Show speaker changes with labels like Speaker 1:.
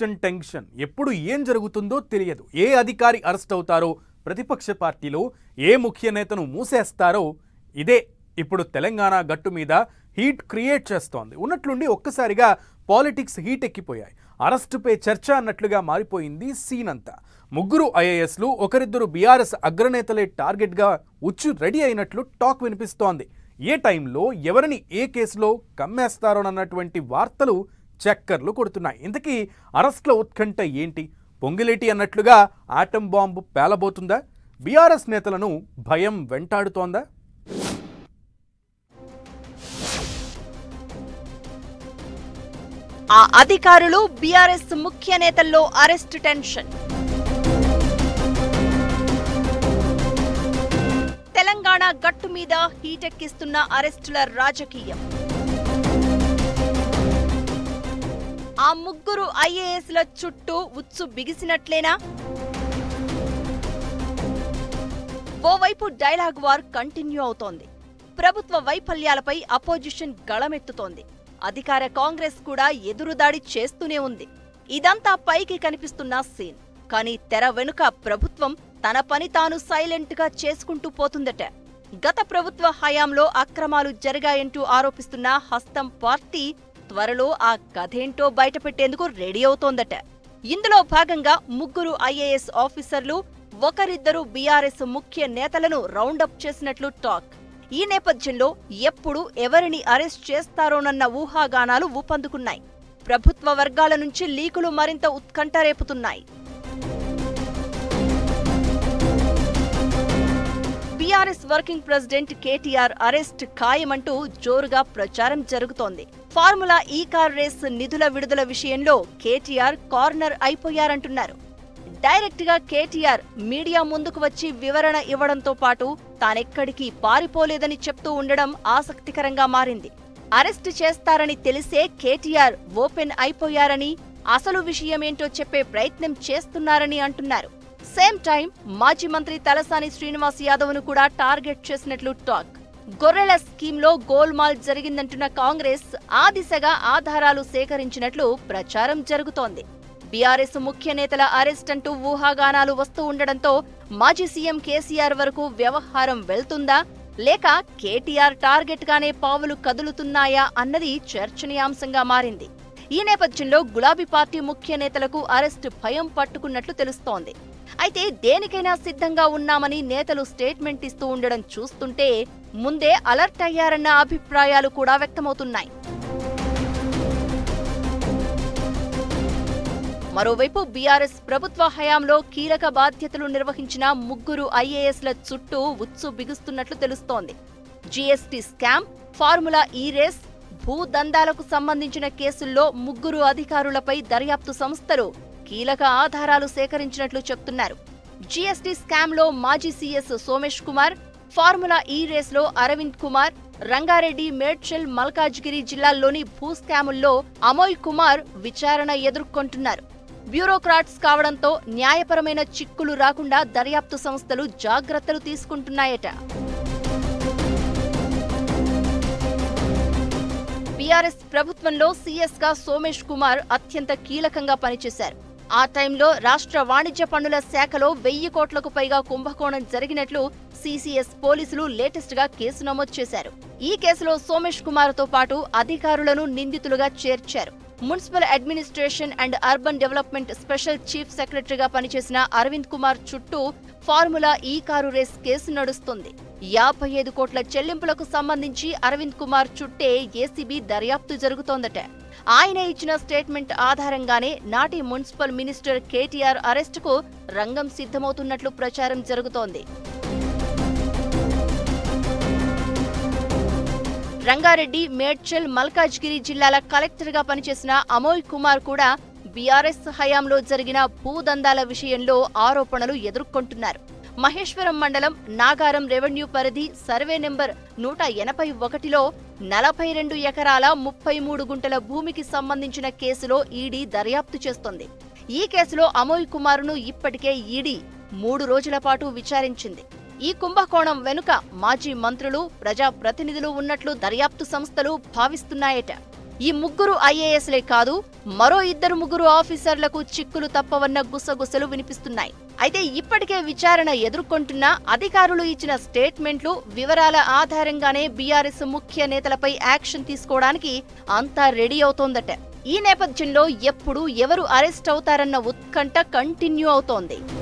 Speaker 1: election tension ఎప్పుడు ఏం జరుగుతుందో తెలియదు ఏ అధికారి అరెస్ట్ అవుతారో ప్రతిపక్ష పార్టీలో ఏ ముఖ్య నేతను మూసేస్తారో ఇదే ఇప్పుడు తెలంగాణ గట్టు మీద హీట్ క్రియేట్ చేస్తోంది ఉన్నట్లుండి ఒక్కసారిగా పాలిటిక్స్ హీట్ ఎక్కిపోయాయి అరెస్టుపై చర్చ అన్నట్లుగా మారిపోయింది సీన్ అంతా ముగ్గురు ఐఏఎస్లు ఒకరిద్దరు బీఆర్ఎస్ అగ్రనేతలే టార్గెట్గా ఉచ్చు రెడీ అయినట్లు టాక్ వినిపిస్తోంది ఏ టైంలో ఎవరిని ఏ కేసులో కమ్మేస్తారోనన్నటువంటి వార్తలు చక్కర్లు కొడుతున్నాయి ఇంతకీ అరెస్ట్ల ఉత్కంఠ ఏంటి పొంగిలేటి అన్నట్లుగా ఆటం బాంబు పేలబోతుందా బీఆర్ఎస్ నేతలను భయం వెంటాడుతోందా
Speaker 2: ఆ అధికారులు బీఆర్ఎస్ ముఖ్య నేతల్లో అరెస్ట్ టెన్షన్ తెలంగాణ గట్టు మీద హీటెక్కిస్తున్న అరెస్టుల రాజకీయం ఆ ముగ్గురు ఐఏఎస్ల చుట్టూ ఉచ్చు బిగిసినట్లేనా ఓవైపు డైలాగ్ వార్ కంటిన్యూ అవుతోంది ప్రభుత్వ వైఫల్యాలపై అపోజిషన్ గళమెత్తుతోంది అధికార కాంగ్రెస్ కూడా ఎదురుదాడి చేస్తూనే ఉంది ఇదంతా పైకి కనిపిస్తున్న సీన్ కానీ తెర వెనుక ప్రభుత్వం తన పని తాను సైలెంట్ గా చేసుకుంటూ పోతుందట గత ప్రభుత్వ హయాంలో అక్రమాలు జరిగాయంటూ ఆరోపిస్తున్న హస్తం పార్టీ త్వరలో ఆ కథేంటో బయటపెట్టేందుకు రెడీ అవుతోందట ఇందులో భాగంగా ముగ్గురు ఐఏఎస్ ఆఫీసర్లు ఒకరిద్దరు బీఆర్ఎస్ ముఖ్య నేతలను రౌండప్ చేసినట్లు టాక్ ఈ నేపథ్యంలో ఎప్పుడు ఎవరిని అరెస్ట్ చేస్తారోనన్న ఊహాగానాలు ఊపందుకున్నాయి ప్రభుత్వ వర్గాల నుంచి లీకులు మరింత ఉత్కంఠ రేపుతున్నాయి BRS working president KTR arrest ఖాయమంటూ జోరుగా ప్రచారం జరుగుతోంది ఫార్ములా ఈ కార్ రేస్ నిధుల విడుదల విషయంలో కేటీఆర్ కార్నర్ అయిపోయారంటున్నారు డైరెక్ట్ గా కేటీఆర్ మీడియా ముందుకు వచ్చి వివరణ ఇవ్వడంతో పాటు తానెక్కడికి పారిపోలేదని చెప్తూ ఉండడం ఆసక్తికరంగా మారింది అరెస్ట్ చేస్తారని తెలిసే కేటీఆర్ ఓపెన్ అయిపోయారని అసలు విషయమేంటో చెప్పే ప్రయత్నం చేస్తున్నారని అంటున్నారు సేమ్ టైం మాజీ మంత్రి తలసాని శ్రీనివాస్ యాదవ్ను కూడా టార్గెట్ చేసినట్లు టాక్ గొర్రెల స్కీమ్లో గోల్మాల్ జరిగిందంటున్న కాంగ్రెస్ ఆ దిశగా ఆధారాలు సేకరించినట్లు ప్రచారం జరుగుతోంది బీఆర్ఎస్ ముఖ్య నేతల అరెస్ట్ అంటూ ఊహాగానాలు వస్తూ ఉండడంతో మాజీ సీఎం కేసీఆర్ వరకు వ్యవహారం వెళ్తుందా లేక కేటీఆర్ టార్గెట్ గానే పావులు కదులుతున్నాయా అన్నది చర్చనీయాంశంగా మారింది ఈ నేపథ్యంలో గులాబీ పార్టీ ముఖ్య నేతలకు అరెస్ట్ భయం పట్టుకున్నట్లు తెలుస్తోంది అయితే దేనికైనా సిద్ధంగా ఉన్నామని నేతలు స్టేట్మెంట్ ఇస్తూ ఉండడం చూస్తుంటే ముందే అలర్ట్ అయ్యారన్న అభిప్రాయాలు కూడా వ్యక్తమవుతున్నాయి మరోవైపు బీఆర్ఎస్ ప్రభుత్వ హయాంలో కీలక బాధ్యతలు నిర్వహించిన ముగ్గురు ఐఏఎస్ల చుట్టూ ఉచ్చు బిగుస్తున్నట్లు తెలుస్తోంది GST scam formula E race భూదందాలకు సంబంధించిన కేసుల్లో ముగ్గురు అధికారులపై దర్యాప్తు సంస్థలు కీలక ఆధారాలు సేకరించినట్లు చెప్తున్నారు జీఎస్టీ స్కామ్లో మాజీ సీఎస్ సోమేష్ కుమార్ ఫార్ములా ఈ రేస్లో అరవింద్ కుమార్ రంగారెడ్డి మేడ్చల్ మల్కాజ్గిరి జిల్లాల్లోని భూ స్కాముల్లో అమోయ్ కుమార్ విచారణ ఎదుర్కొంటున్నారు బ్యూరోక్రాట్స్ కావడంతో న్యాయపరమైన చిక్కులు రాకుండా దర్యాప్తు సంస్థలు జాగ్రత్తలు తీసుకుంటున్నాయట బీఆర్ఎస్ ప్రభుత్వంలో సీఎస్ గా సోమేష్ కుమార్ అత్యంత కీలకంగా పనిచేశారు ఆ టైంలో రాష్ట్ర వాణిజ్య పన్నుల శాఖలో వెయ్యి కోట్లకు పైగా కుంభకోణం జరిగినట్లు సీసీఎస్ పోలీసులు లేటెస్ట్ గా కేసు నమోదు చేశారు ఈ కేసులో సోమేష్ కుమార్ తో పాటు అధికారులను నిందితులుగా చేర్చారు municipal administration and urban development special chief సెక్రటరీగా పనిచేసిన అరవింద్ కుమార్ చుట్టూ ఫార్ములా ఈ కారు రేస్ కేసు నడుస్తుంది యాభై ఐదు కోట్ల చెల్లింపులకు సంబంధించి అరవింద్ కుమార్ చుట్టే ఏసీబీ దర్యాప్తు జరుగుతోందట ఆయన ఇచ్చిన స్టేట్మెంట్ ఆధారంగానే నాటి మున్సిపల్ మినిస్టర్ కేటీఆర్ అరెస్టుకు రంగం సిద్ధమవుతున్నట్లు ప్రచారం జరుగుతోంది రంగారెడ్డి మేడ్చల్ మల్కాజ్గిరి జిల్లాల కలెక్టర్గా పనిచేసిన అమోయ్ కుమార్ కూడా బీఆర్ఎస్ హయాంలో జరిగిన భూదందాల విషయంలో ఆరోపణలు ఎదుర్కొంటున్నారు మహేశ్వరం మండలం నాగారం రెవెన్యూ పరిధి సర్వే నెంబర్ నూట ఎనభై ఒకటిలో నలభై రెండు ఎకరాల ముప్పై మూడు గుంటల భూమికి సంబంధించిన కేసులో ఈడీ దర్యాప్తు చేస్తోంది ఈ కేసులో అమోయ్ కుమార్ను ఇప్పటికే ఈడీ మూడు రోజుల పాటు విచారించింది ఈ కుంభకోణం వెనుక మాజీ మంత్రులు ప్రజా ప్రతినిధులు ఉన్నట్లు దర్యాప్తు సంస్థలు భావిస్తున్నాయట ఈ ముగ్గురు ఐఏఎస్లే కాదు మరో ఇద్దరు ముగ్గురు ఆఫీసర్లకు చిక్కులు తప్పవన్న గుసగుసలు వినిపిస్తున్నాయి అయితే ఇప్పటికే విచారణ ఎదుర్కొంటున్న అధికారులు ఇచ్చిన స్టేట్మెంట్లు వివరాల ఆధారంగానే బీఆర్ఎస్ ముఖ్య నేతలపై యాక్షన్ తీసుకోవడానికి అంతా రెడీ అవుతోందట ఈ నేపథ్యంలో ఎప్పుడు ఎవరు అరెస్ట్ అవుతారన్న ఉత్కంఠ కంటిన్యూ అవుతోంది